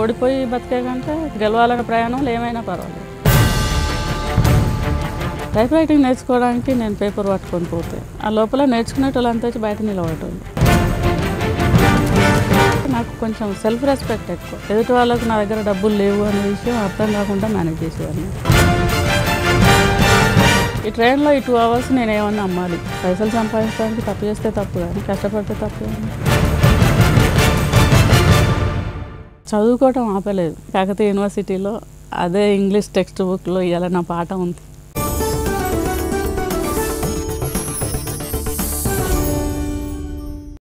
ఓడిపోయి బతికే కంటే గెలవాలనే ప్రయాణంలో ఏమైనా పర్వాలేదు టైప్ రైటింగ్ నేర్చుకోవడానికి నేను పేపర్ పట్టుకొని పోతే ఆ లోపల నేర్చుకునేటోళ్ళంతా వచ్చి బయట నిలబడేటోళ్ళు నాకు కొంచెం సెల్ఫ్ రెస్పెక్ట్ ఎక్కువ ఎదుటి వాళ్ళకు నా దగ్గర డబ్బులు లేవు అనే విషయం అర్థం కాకుండా మేనేజ్ చేసేవాడిని ఈ ట్రైన్లో ఈ టూ అవర్స్ నేను ఏమన్నా అమ్మాలి పైసలు సంపాదించడానికి తప్పు చేస్తే తప్పు కానీ కష్టపడితే తప్పు కానీ చదువుకోవటం ఆపలేదు కాకతీయ యూనివర్సిటీలో అదే ఇంగ్లీష్ టెక్స్ట్ బుక్లో ఇవాళ నా పాఠం ఉంది